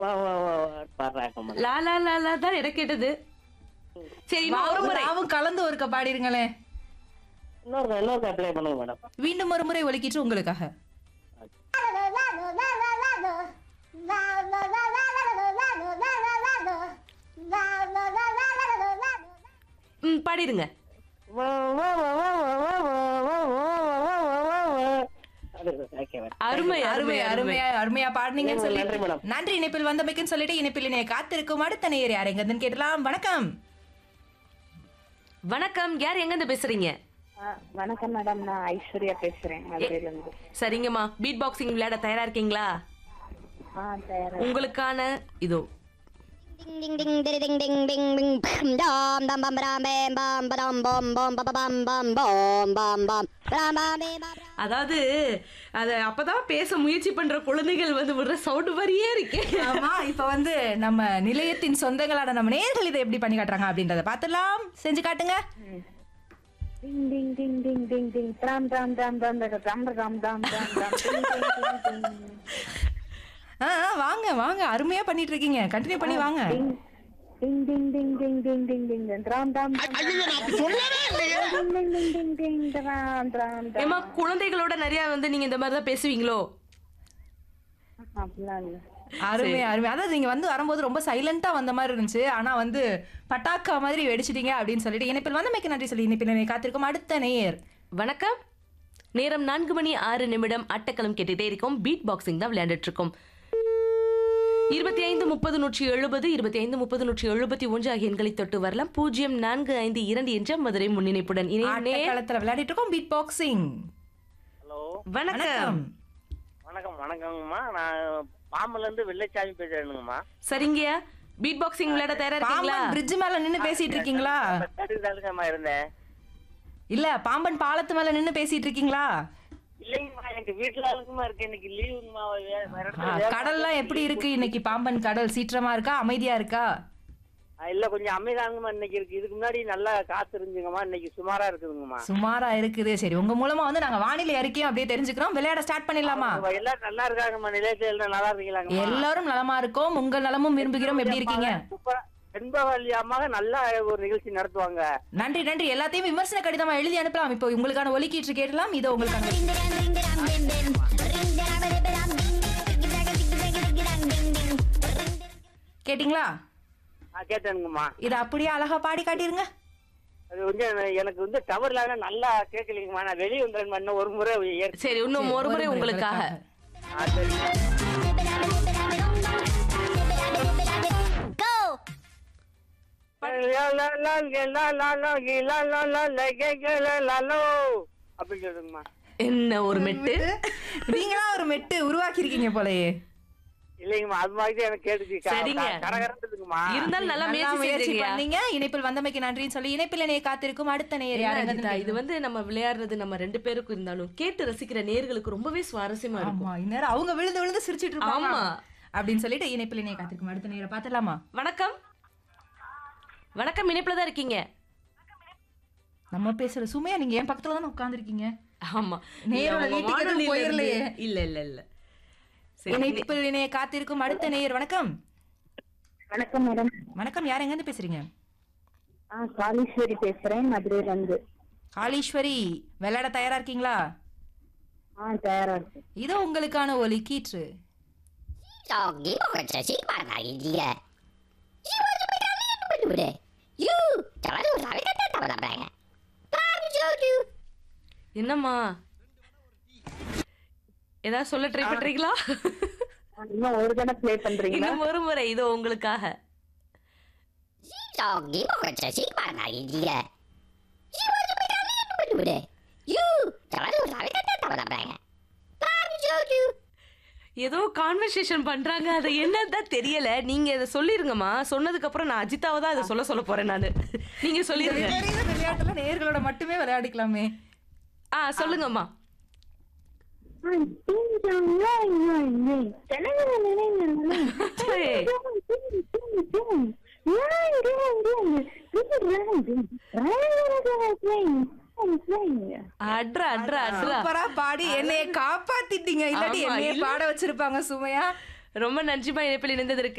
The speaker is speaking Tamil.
வா வா வா வா பாடுறாங்கம்மா லா லா லா லா தான் எனக்கு கேட்டது சரி இன்னும் ஒரு முறை நாவும் கலந்து ஒருக்க பாடிருங்களேன் இன்னொரு இன்னொரு அப்ளை பண்ணுங்க மேடம் மீண்டும் ஒரு முறை ஒலிக்கிட்டு உங்களுக்காக ம் பாடிடுங்க வா வா வா வா வா வா வா வா வா வா வா வா வா அது ஓகே மேடம் அருமை அருமை அருமை அருமை அருமையா அருமையா பாடுனீங்கன்னு சொல்லி நன்றி மேடம். நன்றி இணைப்பில் வந்தமைக்குன்னு சொல்லிட்டு இணைப்பில் இணைய காத்திருக்கும் அடுத்த நேயர் யார் எங்கன்னு கேட்டலாம் வணக்கம் வணக்கம் யார் எங்க இருந்து பேசுறீங்க ஆ, வணக்கம் மேடம் நான் ஐஸ்வர்யா பேசுறேன் மதுரையில இருந்து சரிங்கம்மா பீட் பாக்ஸிங் விளையாட தயாரா இருக்கீங்களா ஆ தயாரா உங்களுக்கான இதோ Ding ding ding ding ding ding ding bam dam dam bam bam bam bam bam bam bam bam bam bam bam bam bam bam bam அதாவது அத அப்பதான் பேச முயற்சி பண்ற குழந்தைகள் வந்து விடுற சவுண்ட் மாதிரியே இருக்கு ஆமா இப்ப வந்து நம்ம நிலையத்தின் சொந்தங்களான நம்ம நேர்கள் இதை எப்படி பண்ணி காட்டுறாங்க அப்படின்றத பார்த்துலாம் செஞ்சு காட்டுங்க டிங் டிங் டிங் டிங் டிங் டிங் ட்ராம் ட்ராம் ட்ராம் ட்ராம் ட்ராம் ட்ராம் ட்ராம் ட்ராம் ட்ராம் டிங் டிங் டிங் டிங் ஆ ஆ, வாங்க வாங்க அருமையா பண்ணிட்டு இருக்கீங்க கண்டினியூ பண்ணி வாங்க டிங் டிங் டிங் டிங் டிங் டிங் டிங் டிங் ட்ராம் ட்ராம் டிங் டிங் டிங் டிங் டிங் ட்ராம் ட்ராம் ட்ராம் ஏமா குழந்தைகளோட நிறைய வந்து நீங்க இந்த மாதிரி தான் பேசுவீங்களோ அப்படிலாம் இல்ல அருமை அருமை அதாவது நீங்க வந்து வரும்போது ரொம்ப சைலண்டா வந்த மாதிரி இருந்துச்சு ஆனா வந்து பட்டாக்கா மாதிரி வெடிச்சிட்டீங்க அப்படின்னு சொல்லிட்டு இணைப்பில் வந்தமைக்கு நன்றி சொல்லி இணைப்பில் என்னை காத்திருக்கும் அடுத்த நேயர் வணக்கம் நேரம் நான்கு மணி ஆறு நிமிடம் அட்டக்களம் கேட்டுட்டே இருக்கோம் பீட் பாக்ஸிங் தான் விளையாண்டுட்டு இருக்கோம் இருபத்தி ஐந்து முப்பது நூற்றி எழுபது இருபத்தி ஐந்து முப்பது நூற்றி எழுபத்தி ஒன்று ஆகிய எண்களை தொட்டு வரலாம் பூஜ்ஜியம் நான்கு ஐந்து இரண்டு என்ற மதுரை முன்னிணைப்புடன் இணைய நேர் காலத்துல விளையாடிட்டு இருக்கோம் பீட் பாக்ஸிங் ஹலோ வணக்கம் வணக்கம் வணக்கங்கம்மா நான் பாம்புல இருந்து வெள்ளைச்சாமி பேசுறேனுங்கம்மா சரிங்கய்யா பீட் பாக்ஸிங் விளையாட தயாரா இருக்கீங்களா பாம்பன் பிரிட்ஜ் மேல நின்னு பேசிட்டு இருக்கீங்களா தாலுங்கம்மா இருந்தேன் இல்ல பாம்பன் பாலத்து மேல நின்னு பேசிட்டு இருக்கீங்களா இல்லைங்கம்மா எனக்கு வீட்டுல இருக்குமா இருக்கு இன்னைக்கு லீவுங்கம்மா வே- வேற ஆ, இடத்துல வேலை கடல்லாம் எப்படி இருக்கு இன்னைக்கு பாம்பன் கடல் சீற்றமா இருக்கா அமைதியா இருக்கா ஆ, இல்ல கொஞ்சம் அமைதாங்கம்மா இன்னைக்கு இருக்கு இதுக்கு முன்னாடி நல்லா காத்து இருந்துங்கம்மா இன்னைக்கு சுமாரா இருக்குதுங்கம்மா சுமாரா இருக்குது சரி உங்க மூலமா வந்து நாங்க வானிலை அறிக்கையும் அப்படியே தெரிஞ்சுக்கிறோம் விளையாட ஸ்டார்ட் பண்ணிடலாமா உங்க எல்லாரும் நல்லா இருக்காங்கம்மா நிலையத்தில் எல்லாம் நல்லா இருக்கீங்களாங்கம்மா எல்லாரும் நலமா இருக்கோம் உங்கள் நலமும் விரும்புகிறோம் எப்படி இருக்கீங்க சூப்பரா வெண்பவல்லியம்மாக நல்லா ஒரு நிகழ்ச்சி நடத்துவாங்க நன்றி நன்றி எல்லாத்தையும் விமர்சன கடிதமா எழுதி அனுப்பலாம் இப்போ உங்களுக்கான ஒலிக்கீற்று கேட்டலாம் இதோ உங்களுக்கான கேட்டிங்களா ஆ கேட்டேனுங்கம்மா இதை அப்படியே அழகா பாடி காட்டிருங்க அது வந்து எனக்கு வந்து டவர் இல்லாத நல்லா கேட்கலீங்கம்மா நான் வெளியே வந்துடுறேன் இன்னும் ஒரு முறை ஏற்- சரி இன்னும் ஒரு முறை உங்களுக்காக ஆ, சரிங்க. லா, லா, லா, லா, லா, லா, லா, கி, லா, லா, லா, லா, கே, கே, லா, லா, லோ. அப்படின்னு சொல்லுங்கம்மா என்ன ஒரு மெட்டு நீங்களா ஒரு மெட்டு உருவாக்கி இருக்கீங்க போலயே இல்லைங்கம்மா அது மாதிரி தான் எனக்கு கேட்டுச்சு சரிங்க. கடகரந்துக்குமா இருந்தாலும் நல்லா நல்லா முயற்சி முயற்சி செஞ்சீங்க பண்ணீங்க இணைப்பில் வந்தமைக்கு நன்றின்னு சொல்லி இணைப்பில் என்னைய காத்திருக்கும் அடுத்த நேயர் யார் அஜிதா, இது வந்து நம்ம விளையாடுறது நம்ம ரெண்டு பேருக்கும் இருந்தாலும் கேட்டு ரசிக்கிற நேர்களுக்கு ரொம்பவே சுவாரஸ்யமா இருக்கும் ஆமா இந்நேரம் அவங்க விழுந்து விழுந்து சிரிச்சிட்டு இருப்பாங்க ஆமா. அப்படின்னு சொல்லிட்டு இணைப்பில் என்னைய காத்திருக்கும் அடுத்த நேரம் பாத்துலாமா வணக்கம் வணக்கம் இணைப்புல தான் இருக்கீங்க நம்ம பேசுற சுமையா நீங்க என் பக்கத்துல தானே உட்கார்ந்துருக்கீங்க ஆமா நேரோட இல்ல, உங்க வீட்டுக்கு எதுவும் வானொலியில போயிரலையே. இருந்து- இல்ல இல்ல இல்ல சரி இணைப்பில் என்னைய காத்திருக்கும் அடுத்த நேயர் வணக்கம் வணக்கம் மேடம் வணக்கம் யார் எங்க இருந்து பேசுறீங்க ஆ காளீஸ்வரி பேசுறேன் மதுரையில இருந்து காளீஸ்வரி விளையாட தயாரா இருக்கீங்களா ஆ தயாரா இருக்கு இதோ உங்களுக்கான ஒலி கீற்று 저기 뭐가 말하기 니가 이거 좀 이러면 그래 유 저거 사회 갔다 왔다 말이야 바로 저기 என்னம்மா ஏதாவது சொல்ல ட்ரை பண்றீங்களா இன்னும் ஒரு தடவை ப்ளே பண்றீங்களா இன்னும் ஒரு முறை இதோ உங்களுக்காக 저기 뭐가 말하기 니가 이거 좀 이러면 그래 유 저거 사회 갔다 왔다 말이야 바로 저기 ஏதோ கான்வர்சேஷன் பண்றாங்க அது என்னதான் தெரியல நீங்க இதை சொல்லிருங்கம்மா சொன்னதுக்கு அப்புறம் நான் அஜிதாவை தான் இதை சொல்ல சொல்ல போறேன் நானு நீங்க சொல்லிருங்க தெரியுற விளையாட்டுல நேயர்களோட மட்டுமே விளையாடிக்கலாமே ஆ சொல்லுங்கம்மா ஏய், அட்ரா அட்ரா அட்ரா சூப்பரா பாடி என்னைய காப்பாத்திட்டீங்க இல்லாட்டி ஆமா, என்னைய இல்ல. பாட வச்சிருப்பாங்க சுமையா ரொம்ப நன்றிமா இணைப்பில் இணைந்ததற்கு